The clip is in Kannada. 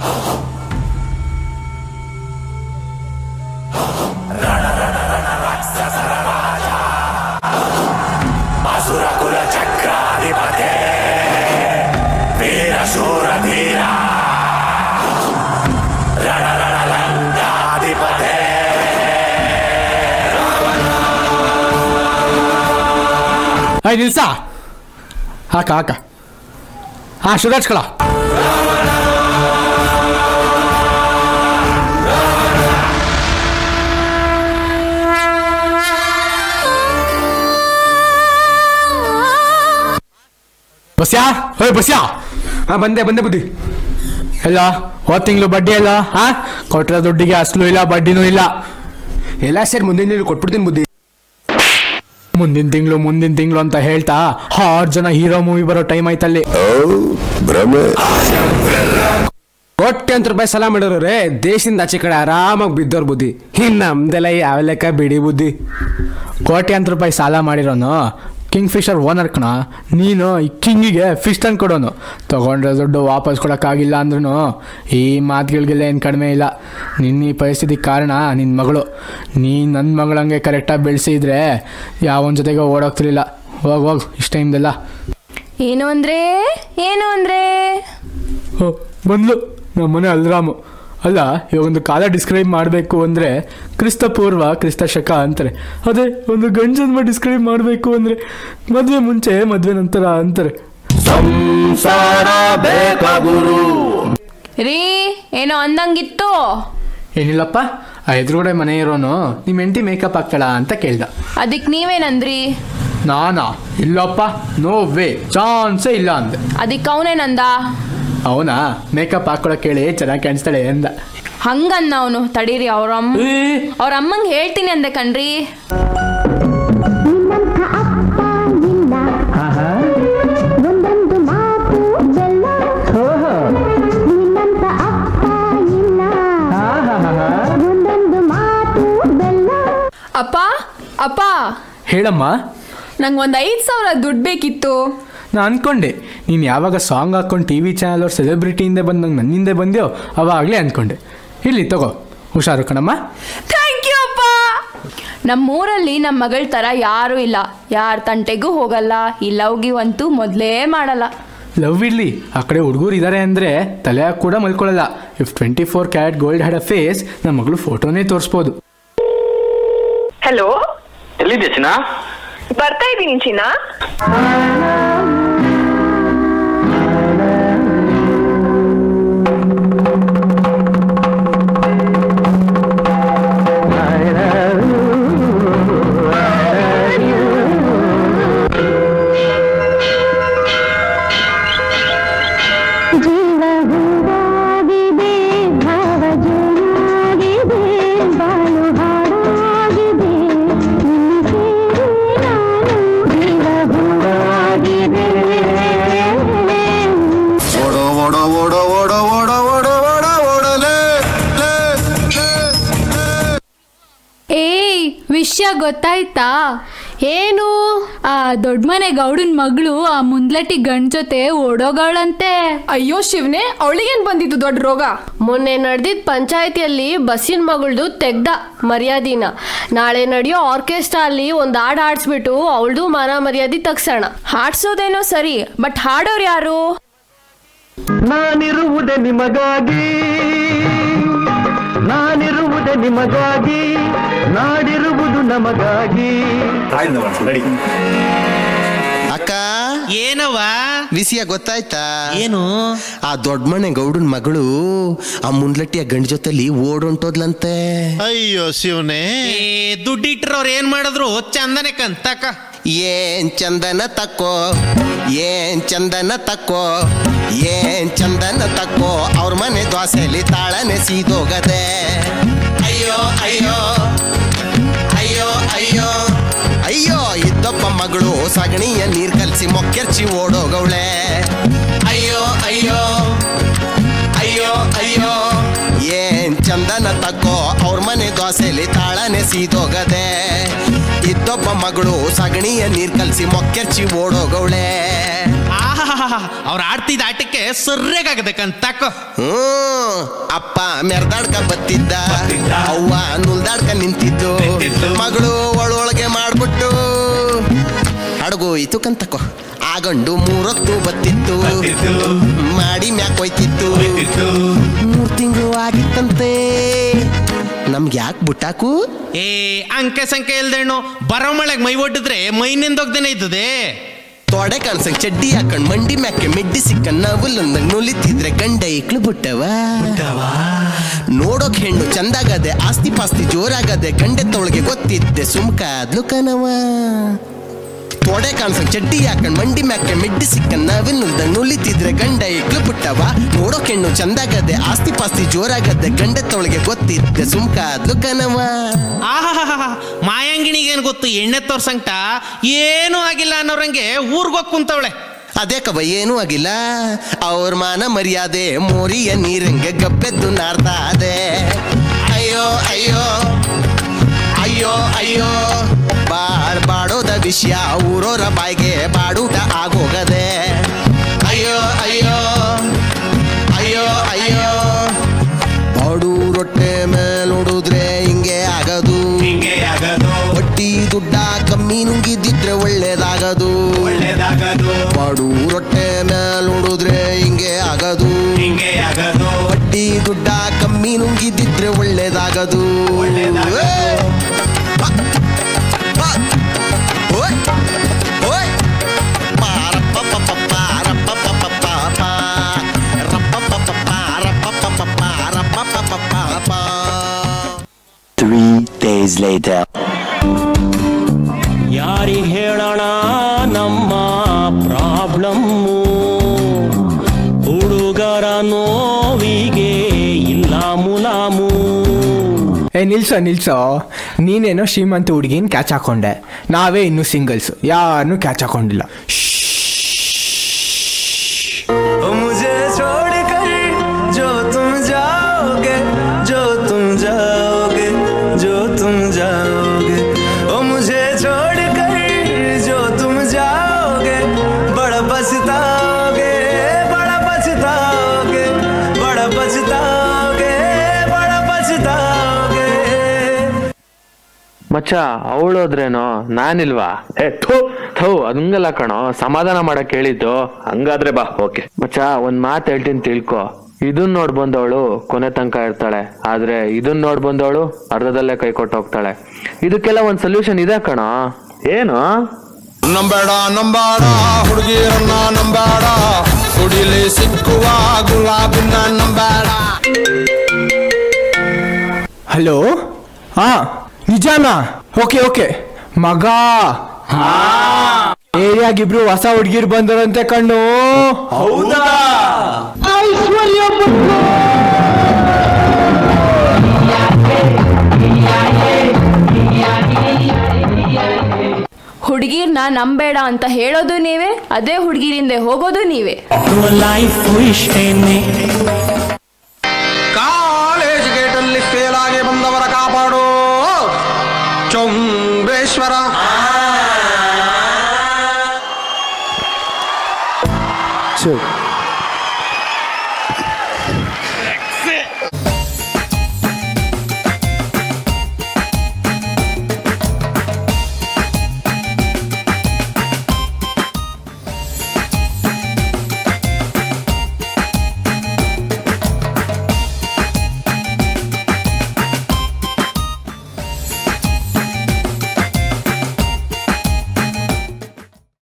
ಅಯ್ಯ ನಿಲ್ಸ ಹಾಕ ಹಾಕ ಹಾ ಶುರು ಹಚ್ಕೊಳ ಬಸ್ಯಾ ಹೋಯ್ ಬಸ್ಯಾ ಹಾ ಬಂದೆ ಬಂದೆ ಬುದ್ಧಿ ಎಲ್ಲ ಹೋದ್ ತಿಂಗಳು ಬಡ್ಡಿ ಅಲ್ಲ ಹಾ ಕೊಟ್ಟಿರೋ ದುಡ್ಡಿಗೆ ಅಸಲು ಇಲ್ಲ ಬಡ್ಡಿನೂ ಇಲ್ಲ ಎಲ್ಲ ಸೇರಿ ಮುಂದಿನ ತಿಂಗಳು ಕೊಟ್ಬಿಡ್ತೀನಿ ಬುದ್ಧಿ ಮುಂದಿನ ತಿಂಗಳು ಮುಂದಿನ ತಿಂಗಳು ಅಂತ ಹೇಳ್ತಾ ಆರು ಜನ ಹೀರೋ ಮೂವಿ ಬರೋ ಟೈಮ್ ಆಯ್ತಲ್ಲಿ ಕೋಟ್ಯಂತ ರೂಪಾಯಿ ಸಾಲ ಮಾಡಿರೋರೆ ದೇಶದಿಂದ ಆಚೆ ಕಡೆ ಆರಾಮಾಗಿ ಬಿದ್ದವ್ರ ಬುದ್ಧಿ ಇನ್ ನಮ್ದೆಲ್ಲ ಯಾವ ಲೆಕ್ಕ ಬಿಡಿ ಬುದ್ಧಿ ಕೋಟ್ಯಾಂತರ ರೂಪಾಯಿ ಸಾಲ ಮಾಡಿರೋನು ಕಿಂಗ್ ಫಿಶರ್ ಓನರ್ ಕಣ ನೀನು ಈ ಕಿಂಗಿಗೆ ಫಿಶ್ ತಂದು ಕೊಡೋನು ತಗೊಂಡ್ರೆ ದುಡ್ಡು ವಾಪಸ್ ಕೊಡೋಕ್ಕಾಗಿಲ್ಲ ಅಂದ್ರೂ ಈ ಮಾತುಗಳಿಗೆಲ್ಲ ಏನು ಕಡಿಮೆ ಇಲ್ಲ ನಿನ್ನ ಈ ಪರಿಸ್ಥಿತಿ ಕಾರಣ ನಿನ್ನ ಮಗಳು ನೀ ನನ್ನ ಮಗಳಂಗೆ ಕರೆಕ್ಟಾಗಿ ಬೆಳೆಸಿದ್ರೆ ಯಾವನ ಜೊತೆಗೆ ಓಡೋಗ್ತಿರ್ಲಿಲ್ಲ ಹೋಗ್ ಹೋಗ್ ಇಷ್ಟ ಟೈಮ್ದೆಲ್ಲ ಏನು ಅಂದ್ರೆ ಏನು ಅಂದ್ರೆ ಓ ಬಂದ್ಲು ನಮ್ಮ ಮನೆ ಅಲ್ರಾಮು ಅಲ್ಲ ಇವಾಗ ಒಂದು ಕಾಲ ಡಿಸ್ಕ್ರೈಬ್ ಮಾಡಬೇಕು ಅಂದರೆ ಕ್ರಿಸ್ತ ಪೂರ್ವ ಕ್ರಿಸ್ತ ಶಕ ಅಂತಾರೆ ಅದೇ ಒಂದು ಗಂಡು ಜನ್ಮ ಡಿಸ್ಕ್ರೈಬ್ ಮಾಡಬೇಕು ಅಂದರೆ ಮದುವೆ ಮುಂಚೆ ಮದುವೆ ನಂತರ ಅಂತಾರೆ ರೀ ಏನೋ ಅಂದಂಗಿತ್ತು ಏನಿಲ್ಲಪ್ಪ ಆ ಎದುರುಗಡೆ ಮನೆ ಇರೋನು ನಿಮ್ಮ ಹೆಂಡತಿ ಮೇಕಪ್ ಹಾಕ್ತಾಳ ಅಂತ ಕೇಳ್ದ ಅದಕ್ಕೆ ನೀವೇನಂದ್ರಿ ನಾನಾ ಇಲ್ಲಪ್ಪ ನೋ ವೇ ಚಾನ್ಸೇ ಇಲ್ಲ ಅಂದೆ ಅದಕ್ಕೆ ಅವನೇನಂದ ಅವನಾ ಮೇಕಪ್ ಹಾಕೊಳಕ್ಕೆ ಹೇಳಿ ಚೆನ್ನಾಗಿ ಕಾಣಿಸ್ತಾಳೆ ಅಂದ ಹಂಗನ್ನ ಅವನು ತಡೀರಿ ಅವ್ರ ಅಮ್ಮ ಏ, ಅವ್ರ ಅಮ್ಮಂಗೆ ಹೇಳ್ತೀನಿ ಅಂದೆ ಕಣ್ರಿ ನಿನ್ನಂಥ ಅಪ್ಪ ಇಲ್ಲ ಒಂದೊಂದು ಮಾತು ಬೆಲ್ಲ ನಿನ್ನಂಥ ಅಪ್ಪ ಇಲ್ಲ ಒಂದೊಂದು ಮಾತು ಬೆಲ್ಲ ಅಪ್ಪ ಅಪ್ಪ ಹೇಳಮ್ಮ ನಂಗೆ ಒಂದು ಐದು ಸಾವಿರ ದುಡ್ಡು ಬೇಕಿತ್ತು ನಾ ಅನ್ಕೊಂಡೆ ನೀನು ಯಾವಾಗ ಸಾಂಗ್ ಹಾಕೊಂಡು ಟಿ ವಿ ಚಾನಲ್ ಅವ್ರ ಸೆಲೆಬ್ರಿಟಿಯಿಂದ ಬಂದಂಗೆ ನನ್ನಿಂದ ಬಂದ್ಯೋ ಅವಾಗಲೇ ಅನ್ಕೊಂಡೆ ಇಲ್ಲಿ ತಗೋ ಹುಷಾರು ಕಣಮ್ಮ ಥ್ಯಾಂಕ್ ಯು ಅಪ್ಪ ನಮ್ಮೂರಲ್ಲಿ ನಮ್ಮ ಮಗಳ ಥರ ಯಾರೂ ಇಲ್ಲ ಯಾರ ತಂಟೆಗೂ ಹೋಗಲ್ಲ ಈ ಲವ್ಗಿ ಅಂತೂ ಮೊದಲೇ ಮಾಡಲ್ಲ ಲವ್ ಇರ್ಲಿ ಆ ಕಡೆ ಹುಡುಗರು ಇದ್ದಾರೆ ಅಂದರೆ ತಲೆ ಕೂಡ ಮಲ್ಕೊಳ್ಳಲ್ಲ if twenty four carat gold had a face ನಮ್ಮ ಮಗಳು ಫೋಟೋನೇ ತೋರಿಸ್ಬೋದು ಹಲೋ ಎಲ್ಲಿದ್ಯಾ ಚಿನ್ನ ಬರ್ತಾ ಇದ್ದೀನಿ ಚಿನ್ನ ಜೀವ ಹೂವಾಗಿದೆ ಭಾವ ಜೇನಾಗಿದೆ ಬಾಳು ಹಾಡಾಗಿದೆ ನಿನ್ನ ಸೇರಿ ನಾನು ಜೀವ ಹೂವಾಗಿದೆ ಓಡೋ ಓಡೋ ಓಡೋ ಓಡೋ ಓಡೋ ಓಡೋ ಓಡೋ ಓಡಲೇ ಲೇ, ಲೇ, ಲೇ. ಏಯ್ ವಿಷಯ ಗೊತ್ತಾಯ್ತಾ ಏನು ಆ ದೊಡ್ಡ ಮನೆ ಗೌಡನ್ ಮಗಳು ಆ ಮುಂದ್ಲಟ್ಟಿ ಗಂಡ್ ಜೊತೆ ಓಡೋಗವಳಂತೆ ಅಯ್ಯೋ ಶಿವನೇ ಅವಳಿಗೇನು ಬಂದಿದ್ದು ದೊಡ್ಡ ರೋಗ ಮೊನ್ನೆ ನಡೆದಿದ್ದ ಪಂಚಾಯತಿಯಲ್ಲಿ ಬಸ್ಸಿನ ಮಗಳ್ದು ತೆಗ್ದ ಮರ್ಯಾದಿನ ನಾಳೆ ನಡೆಯೋ ಆರ್ಕೆಸ್ಟ್ರಾ ಅಲ್ಲಿ ಒಂದು ಹಾಡು ಆಡಿಸ್ಬಿಟ್ಟು ಅವಳದು ಮಾನ ಮರ್ಯಾದೆ ತಗ್ಸೋಣ ಹಾಡ್ಸೋದೇನೋ ಸರಿ ಬಟ್ ಹಾಡೋರು ಯಾರು ನಾನಿರುವುದೇ ನಿಮಗಾಗಿ ನಾನಿರುವುದೇ ನಿಮಗಾಗಿ ನಾಡಿರುವುದು ನಮಗಾಗಿ ಅಕ್ಕ ಏನವ್ವ ವಿಷಯ ಗೊತ್ತಾಯ್ತಾ ಏನು ಆ ದೊಡ್ಡ ಮನೆ ಗೌಡನ್ ಮಗಳು ಆ ಮುಂಡ್ಲಟ್ಟಿಯ ಗಂಡ ಜೊತೆಲಿ ಓಡೊಂಟೋದ್ಲಂತೆ ಅಯ್ಯೋ ಶಿವನೇ ಏ ದುಡ್ಡಿಟ್ರವ್ರು ಏನ್ ಮಾಡಿದ್ರು ಚಂದನೆ ಕಂತಕ ಏನ್ ಚಂದನ ತಕ್ಕೋ ಏನ್ ಚಂದನ ತಕ್ಕೋ ಏನ್ ಚಂದನ ತಕ್ಕೋ ಅವ್ರ ಮನೆ ದ್ವಾಸೆಲಿ ತಾಳನೆ ಸೀದೋಗದೆ ಅಯ್ಯೋ ಅಯ್ಯೋ ಅಯ್ಯೋ ಅಯ್ಯೋ ಅಯ್ಯೋ ಇದ್ದೊಬ್ಬ ಮಗಳು ಸಗಣಿಯ ನೀರ್ ಕಲ್ಸಿ ಮೊಕ್ಕೆರ್ಚಿ ಓಡೋಗವಳೆ ಅಯ್ಯೋ ಅಯ್ಯೋ ಅಯ್ಯೋ ಅಯ್ಯೋ ಏನ್ ಚಂದನ ತಕ್ಕೋ ಅವ್ರ ಮನೆ ದೋಸೆಲಿ ತಾಳನೆ ಸೀದೋಗದೆ ಇದ್ದೊಬ್ಬ ಮಗಳು ಸಗಣಿಯ ನೀರ್ ಕಲ್ಸಿ ಮೊಕ್ಕೆರ್ಚಿ ಓಡೋಗವಳೆ ಆ ಆಹಾ ಅವ್ರು ಆಡ್ತಿದ್ದ ಆಟಕ್ಕೆ ಸರ್ಯಾಗದೆ ಕಣ್ ತಕೋ ಹ್ಮ್ ಅಪ್ಪ ಮೆರ್ದಾಡ್ಕ ಬತ್ತಿದ್ದ ಅವ್ವ ನುಲ್ದಾಡ್ಕ ನಿಂತಿದ್ದು ಮಗಳು ಒಳೊಳಗೆ ಮಾಡ್ಬಿಟ್ಟು ಅಡಗೋಯ್ತು ಕಂತಕೋ ಆ ಗಂಡು ಮೂರೊತ್ತು ಬತ್ತಿತ್ತು ಮಾಡಿ ಮ್ಯಾಕ್ ಹೋಯ್ತಿತ್ತು ಮೂರ್ ತಿಂಗಳು ಆಗಿತ್ತಂತೆ ನಮ್ಗೆ ಯಾಕೆ ಬುಟ್ಟಾಕು ಏ ಅಂಕೆ ಸಂಖ್ಯೆ ಇಲ್ದೇಣು ಬರೋ ಮಳೆಗೆ ಮೈ ಒಡ್ಡಿದ್ರೆ ಮೈ ನಿಂದೋಗ್ದೇನೆ ಇದ್ದದೆ ತೊಡೆ ಕಾಣ್ಸಂಗ್ ಚಡ್ಡಿ ಹಾಕೊಂಡ್ ಮಂಡಿ ಮ್ಯಾಕೆ ಮೆಡ್ಡಿ ಸಿಕ್ಕ ನವುಲೊಂದಂಗ್ ನುಲಿತಿದ್ರೆ ಗಂಡ ಇಕ್ಳು ಬುಟ್ಟವ ನೋಡೋಕ್ ಹೆಣ್ಣು ಚಂದಾಗದೆ ಆಸ್ತಿ ಪಾಸ್ತಿ ಜೋರಾಗದೆ ಗಂಡೆ ತೊಳಗೆ ಗೊತ್ತಿದ್ದೆ ಸುಮ್ಕಾದ್ಲು ಕನವ ತೊಡೆ ಕಾಣ್ಸಂಗ್ ಚಡ್ಡಿ ಹಾಕೊಂಡ್ ಮಂಡಿ ಮ್ಯಾಕೆ ಮೆಡ್ಡಿ ಸಿಕ್ಕ ನವಿಲ್ನುಲ್ದಂಗ್ ನುಲಿತಿದ್ರೆ ಗಂಡ ಇಕ್ಳು ಬುಟ್ಟವ ನೋಡೋಕ್ ಹೆಣ್ಣು ಚಂದಾಗದೆ ಆಸ್ತಿ ಪಾಸ್ತಿ ಜೋರಾಗದೆ ಗಂಡೆ ತೊಳಗೆ ಗೊತ್ತಿದ್ದೆ ಸುಮ್ಕಾದ್ಲು ಕನವ ಆಹಾ ಮಾಯಾಂಗಿಣಿಗೇನು ಗೊತ್ತು ಎಣ್ಣೆ ತೋರ್ಸಂಟ ಏನೂ ಆಗಿಲ್ಲ ಅನ್ನೋರಂಗೆ ಊರ್ಗೋಗ್ ಕುಂತವಳೆ ಅದೇ ಕವ ಏನೂ ಆಗಿಲ್ಲ ಅವ್ರ ಮಾನ ಮರ್ಯಾದೆ ಮೋರಿಯ ನೀರಂಗೆ ಗಬ್ಬೆದ್ದು ನಾರ್ತಾ ಅದೆ ಅಯ್ಯೋ ಅಯ್ಯೋ ಅಯ್ಯೋ ಅಯ್ಯೋ ಬಾಳ್ ಬಾಡೋದ ವಿಷಯ ಊರೋರ ಬಾಯ್ಗೆ ಬಾಡೂಟ ಆಗೋಗದೆ ಅಯ್ಯೋ ಅಯ್ಯೋ ಅಯ್ಯೋ ಅಯ್ಯೋ ಬಾಡು ರೊಟ್ಟೆ ಮೇಲೋಡಿದ್ರೆ ಹಿಂಗೆ ಆಗದು ಹಿಂಗೆ ಆಗದು ಬಡ್ಡಿ ದುಡ್ಡ ಕಮ್ಮಿ ನುಂಗಿದ್ದಿದ್ರೆ ಒಳ್ಳೇದಾಗದು ಒಳ್ಳೇದಾಗದು ಬಾಡು ರೊಟ್ಟೆ ಮೇಲೋಡಿದ್ರೆ ಹಿಂಗೆ ಆಗದು ಹಿಂಗೆ ಆಗದು ಬಡ್ಡಿ ದುಡ್ಡ ಕಮ್ಮಿ ನುಂಗಿದ್ದಿದ್ರೆ ಒಳ್ಳೇದಾಗದು Three days later. ಯಾರಿಗೆ ಹೇಳೋಣ ನಮ್ಮ ಪ್ರಾಬ್ಲಮ್ಮು ಹುಡುಗರ ನೋವಿಗೆ ಇಲ್ಲ ಮುಲಾಮು ಏ ನಿಲ್ಸೋ ನಿಲ್ಸೋ ನೀನೇನೋ ಶ್ರೀಮಂತ ಹುಡುಗಿನ ಕ್ಯಾಚ್ ಹಾಕೊಂಡೆ ನಾವೇ ಇನ್ನೂ ಸಿಂಗಲ್ಸ್ ಯಾರನ್ನೂ ಕ್ಯಾಚ್ ಹಾಕೊಂಡಿಲ್ಲ मुझे छोड़कर जो तुम जाओगे जो तुम जाओगे जो तुम जाओगे ओ मुझे छोड़कर जो तुम जाओगे बड़ा पछताओगे बड़ा पछताओगे बड़ा पछताओगे बड़ा पछताओगे ಮಚ್ಚ ಅವಳೋದ್ರೇನೋ ನಾನಿಲ್ವಾ ಏ ಥೂ ಥೂ ಅದಂಗಲ್ಲ ಕಣೋ ಸಮಾಧಾನ ಮಾಡಕ್ ಹೇಳಿದ್ದು ಹಂಗಾದ್ರೆ ಬಾ ಓಕೆ ಮಚ್ಚ ಒಂದ್ ಮಾತ್ ಹೇಳ್ತೀನಿ ತಿಳ್ಕೊ ಇದನ್ ನೋಡ್ ಬಂದವಳು ಕೊನೆ ತನಕ ಇರ್ತಾಳೆ ಆದ್ರೆ ಇದನ್ ನೋಡ್ ಬಂದವಳು ಅರ್ಧದಲ್ಲೇ ಕೈ ಕೊಟ್ಟು ಹೋಗ್ತಾಳೆ ಇದಕ್ಕೆಲ್ಲ ಒಂದ್ ಸೊಲ್ಯೂಷನ್ ಇದೆ ಕಣೋ ಏನು ನಂಬೇಡ ನಂಬಾಡ ಹುಡುಗಿರನ್ನ ನಂಬೇಡ ಸುಡಿಲಿ ಸಿಕ್ಕುವ ಗುಲಾಬಿನ ನಂಬೇಡ ಹಲೋ ಹಾ ನಿಜಾನಾ ಓಕೆ ಓಕೆ ಮಗ ಏರಿಯಾಗಿಬ್ರು ಹೊಸ ಹುಡುಗಿರು ಬಂದರಂತೆ ಕಣ್ಣು ಹೌದಾ ಐಶ್ವರ್ಯ ಹುಡುಗಿರ್ನ ನಂಬೇಡ ಅಂತ ಹೇಳೋದು ನೀವೇ ಅದೇ ಹುಡುಗಿರಿಂದೆ ಹೋಗೋದು ನೀವೇ ಲೈಫ್ ಇಷ್ಟೇನೆ